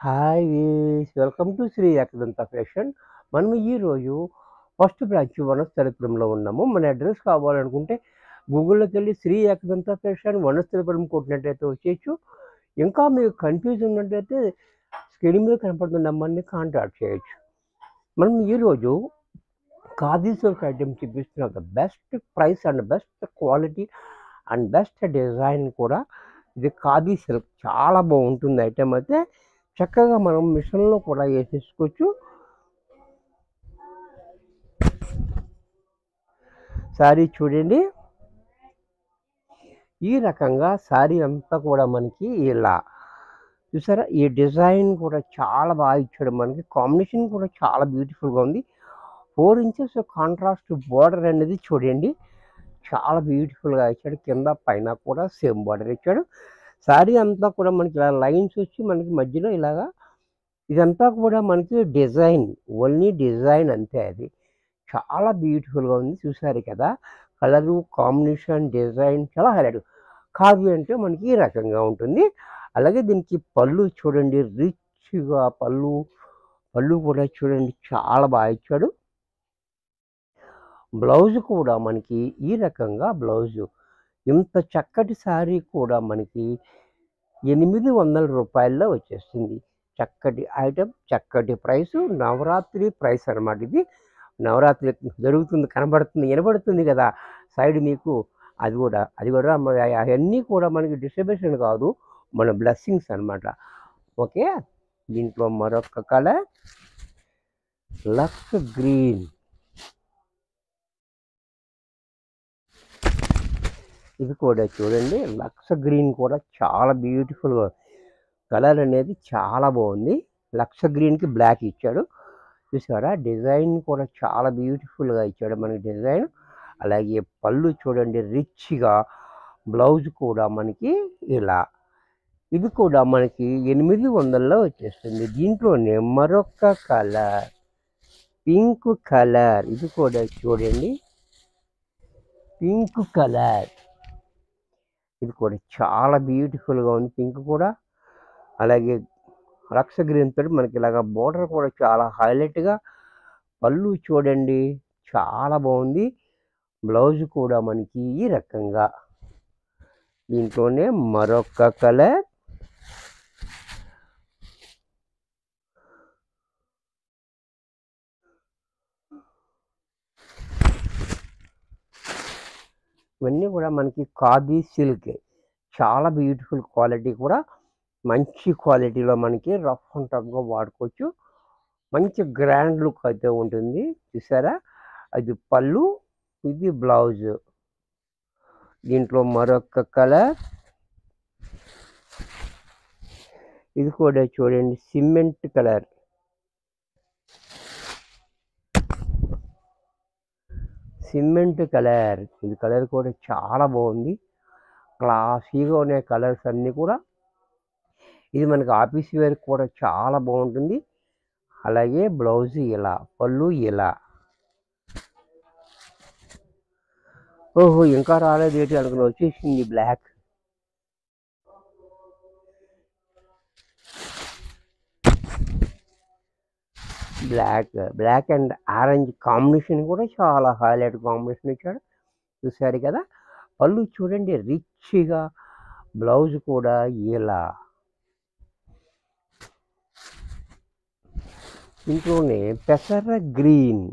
hi వీస్ welcome to Shri Ekadanta fashion మనం ఈరోజు ఫస్ట్ బ్రాంచ్ వనస్థలిపురంలో ఉన్నాము మన అడ్రస్ కావాలనుకుంటే గూగుల్లోకి వెళ్ళి శ్రీ ఏకదంత ఫ్యాషన్ వనస్థలిపురం కొట్టినట్టయితే వచ్చేయచ్చు ఇంకా మీకు కన్ఫ్యూజ్ ఉన్నట్టయితే స్క్రీన్ మీద కనపడుతున్న నెంబర్ని కాంటాక్ట్ చేయొచ్చు మనం ఈరోజు ఖాదీ సిల్క్ ఐటమ్ చూపిస్తున్నాం the best price and best quality and best design కూడా ఇది ఖాదీ సిల్క్ చాలా బాగుంటుంది ఐటమ్ అయితే చక్కగా మనం మిషన్లో కూడా వేసేసుకోవచ్చు శారీ చూడండి ఈ రకంగా శారీ అంతా కూడా మనకి ఇలా చూసారా ఈ డిజైన్ కూడా చాలా బాగా ఇచ్చాడు మనకి కాంబినేషన్ కూడా చాలా బ్యూటిఫుల్గా ఉంది ఫోర్ ఇంచెస్ కాంట్రాస్ట్ బార్డర్ అనేది చూడండి చాలా బ్యూటిఫుల్గా ఇచ్చాడు కింద పైన కూడా సేమ్ బార్డర్ ఇచ్చాడు శారీ అంతా కూడా మనకి ఇలా లైన్స్ వచ్చి మనకి మధ్యలో ఇలాగా ఇదంతా కూడా మనకి డిజైన్ ఓన్లీ డిజైన్ అంతే అది చాలా బ్యూటిఫుల్గా ఉంది చూసారు కదా కలరు కాంబినేషన్ డిజైన్ చాలా హైలైట్ కావ్య అంటే మనకి ఈ రకంగా ఉంటుంది అలాగే దీనికి పళ్ళు చూడండి రిచ్గా పళ్ళు పళ్ళు కూడా చూడండి చాలా బాగా ఇచ్చాడు బ్లౌజ్ కూడా మనకి ఈ రకంగా బ్లౌజు ఇంత చక్కటి శారీ కూడా మనకి ఎనిమిది వందల రూపాయల్లో వచ్చేస్తుంది చక్కటి ఐటమ్ చక్కటి ప్రైసు నవరాత్రి ప్రైస్ అనమాట ఇది నవరాత్రి జరుగుతుంది కనబడుతుంది వినబడుతుంది కదా సైడ్ మీకు అది కూడా అది కూడా మ- అవన్నీ కూడా మనకి డిస్ట్రిబ్యూషన్ కాదు మన బ్లెస్సింగ్స్ అన్నమాట ఓకే దీంట్లో మరొక కలర్ లక్స్ గ్రీన్ ఇది కూడా చూడండి లక్స్ గ్రీన్ కూడా చాలా బ్యూటిఫుల్గా కలర్ అనేది చాలా బాగుంది లక్స్ గ్రీన్కి బ్లాక్ ఇచ్చాడు చూసారా డిజైన్ కూడా చాలా బ్యూటిఫుల్గా ఇచ్చాడు మనకి డిజైన్ అలాగే పళ్ళు చూడండి రిచ్గా బ్లౌజ్ కూడా మనకి ఇలా ఇది కూడా మనకి ఎనిమిది వందల్లో వచ్చేస్తుంది దీంట్లోనే మరొక కలర్ పింక్ కలర్ ఇది కూడా చూడండి పింక్ కలర్ ఇది కూడా చాలా బ్యూటిఫుల్గా ఉంది పింక్ కూడా అలాగే రక్స గ్రీన్ తోటి మనకి ఇలాగ బోర్డర్ కూడా చాలా హైలైట్గా పళ్ళు చూడండి చాలా బాగుంది బ్లౌజ్ కూడా మనకి ఈ రకంగా దీంట్లోనే మరొక కలర్ ఇవన్నీ కూడా మనకి ఖాదీ సిల్క్ చాలా బ్యూటిఫుల్ క్వాలిటీ కూడా మంచి క్వాలిటీలో మనకి రఫ్ అండ్ టఫ్గా వాడుకోవచ్చు మంచి గ్రాండ్ లుక్ అయితే ఉంటుంది చూసారా అది పళ్ళు ఇది బ్లౌజ్ దీంట్లో మరొక కలర్ ఇది కూడా చూడండి సిమెంట్ కలర్ సిమెంట్ కలర్ ఇది కలర్ కూడా చాలా బాగుంది క్లాసీగా ఉన్నాయి కలర్స్ అన్నీ కూడా ఇది మనకి ఆఫీస్ వేర్ కూడా చాలా బాగుంటుంది అలాగే బ్లౌజ్ ఇలా పళ్ళు ఇలా ఓహో ఇంకా రాలేదు ఏంటి అనుకుని వచ్చేసింది black black black and orange combination కూడా చాలా హైలైట్ కాంబినేషన్ ఇచ్చాడు చూసారు కదా పళ్ళు చూడండి రిచ్గా బ్లౌజ్ కూడా ఇలా ఇంట్లోనే పెసర గ్రీన్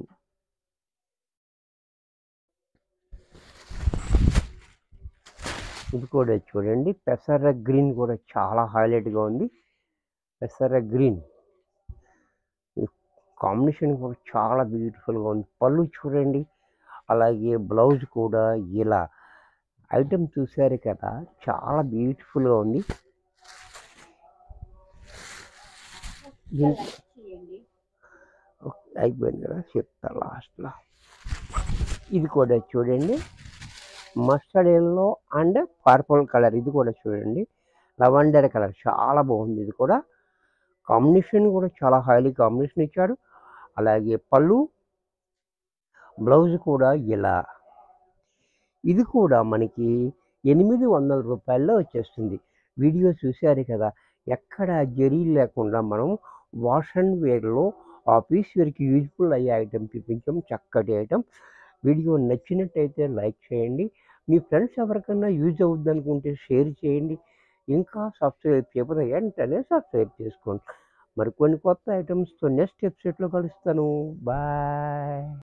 ఇది కూడా చూడండి పెసర గ్రీన్ కూడా చాలా హైలైట్గా ఉంది పెసర గ్రీన్ కాంబినేషన్ కూడా చాలా బ్యూటిఫుల్గా ఉంది పళ్ళు చూడండి అలాగే బ్లౌజ్ కూడా ఇలా ఐటమ్ చూసారు కదా చాలా బ్యూటిఫుల్గా ఉంది దీంట్లో అయిపోయింది కదా చెప్తా లాస్ట్లో ఇది కూడా చూడండి mustard yellow and purple colour ఇది కూడా చూడండి లవెండర్ కలర్ చాలా బాగుంది ఇది కూడా కాంబినేషన్ కూడా చాలా హైలీ కాంబినేషన్ ఇచ్చాడు అలాగే పళ్ళు బ్లౌజ్ కూడా ఇలా ఇది కూడా మనకి ఎనిమిది వందల రూపాయల్లో వచ్చేస్తుంది వీడియో చూశారు కదా ఎక్కడ జరీ లేకుండా మనం వాష్ అండ్ వేర్లో ఆఫీస్ వేర్కి యూజ్ఫుల్ అయ్యే ఐటెం చూపించాం చక్కటి ఐటెం వీడియో నచ్చినట్టయితే లైక్ చేయండి మీ ఫ్రెండ్స్ ఎవరికైనా యూజ్ అవుద్ది అనుకుంటే షేర్ చేయండి ఇంకా సబ్స్క్రైబ్ చేయకపోతే వెంటనే సబ్స్క్రైబ్ చేసుకోండి మరి కొన్ని కొత్త ఐటమ్స్తో నెక్స్ట్ ఎపిసోడ్లో కలుస్తాను బాయ్